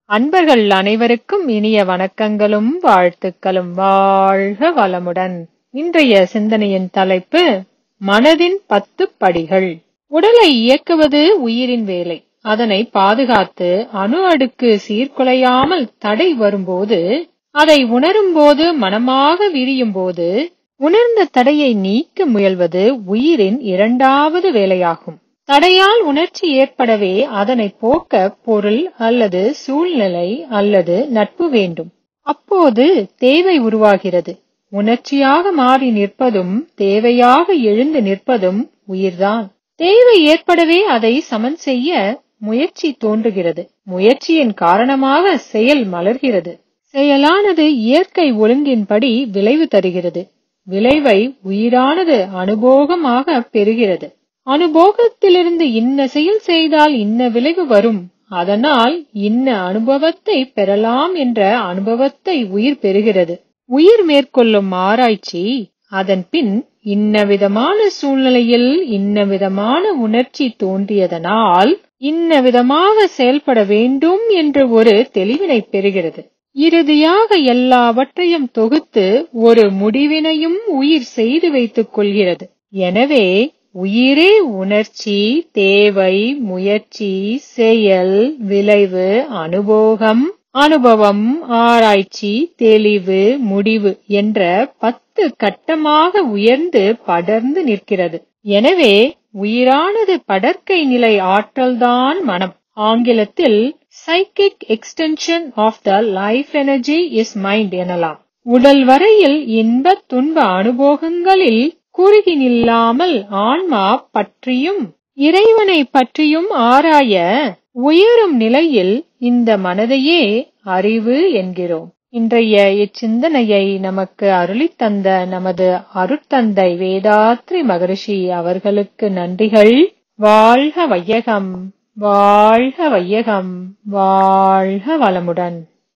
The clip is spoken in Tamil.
அன்பர்கள் அனைவருக்கும் இனிய வணக்கங்களும் வாழ்த்துக்களும் வாழ்க வளமுடன் இன்றைய சிந்தனையின் தலைப்பு மனதின் பத்து படிகள் உடலை இயக்குவது உயிரின் வேலை அதனை பாதுகாத்து அணு அடுக்கு சீர்குலையாமல் தடை வரும்போது அதை உணரும்போது மனமாக விரியும் போது உணர்ந்த தடையை நீக்க முயல்வது உயிரின் இரண்டாவது வேலையாகும் தடையால் உணர்ச்சி ஏற்படவே அதனை போக்க பொருள் அல்லது சூழ்நிலை அல்லது நட்பு வேண்டும் அப்போது தேவை உருவாகிறது உணர்ச்சியாக மாறி நிற்பதும் தேவையாக எழுந்து நிற்பதும் உயிர்தான் தேவை ஏற்படவே அதை சமன் செய்ய முயற்சி தோன்றுகிறது முயற்சியின் காரணமாக செயல் மலர்கிறது செயலானது இயற்கை ஒழுங்கின்படி விளைவு தருகிறது விளைவை உயிரானது அனுபோகமாக பெறுகிறது அனுபோகத்திலிருந்து இன்ன செயல் செய்தால் இன்ன விளைவு வரும் அதனால் இன்ன அனுபவத்தை பெறலாம் என்ற அனுபவத்தை உயிர் பெறுகிறது உயிர் மேற்கொள்ளும் ஆராய்ச்சி அதன் பின் இன்ன விதமான சூழ்நிலையில் இன்ன விதமான உணர்ச்சி தோன்றியதனால் இன்ன விதமாக செயல்பட வேண்டும் என்ற ஒரு தெளிவினை பெறுகிறது இறுதியாக எல்லாவற்றையும் தொகுத்து ஒரு முடிவினையும் உயிர் செய்து வைத்துக் கொள்கிறது எனவே உயிரே உணர்ச்சி தேவை முயற்சி செயல் விளைவு அனுபோகம் அனுபவம் ஆராய்ச்சி தெளிவு முடிவு என்ற பத்து கட்டமாக உயர்ந்து படர்ந்து நிற்கிறது எனவே உயிரானது படர்க்கை நிலை ஆற்றல்தான் மனம் ஆங்கிலத்தில் psychic extension of the life energy is mind எனலாம் உடல் வரையில் இன்ப துன்ப அனுபவங்களில் குறுகி நில்லாமல் ஆன்மா பற்றியும் இறைவனை பற்றியும் ஆராய உயரும் நிலையில் இந்த மனதையே அறிவு என்கிறோம் இன்றைய இச்சிந்தனையை நமக்கு அருளித் தந்த நமது அருட்தந்தை வேதாத்ரி மகரிஷி அவர்களுக்கு நன்றிகள் வாழ்க வையகம் வாழ்க வையகம் வாழ்க வளமுடன்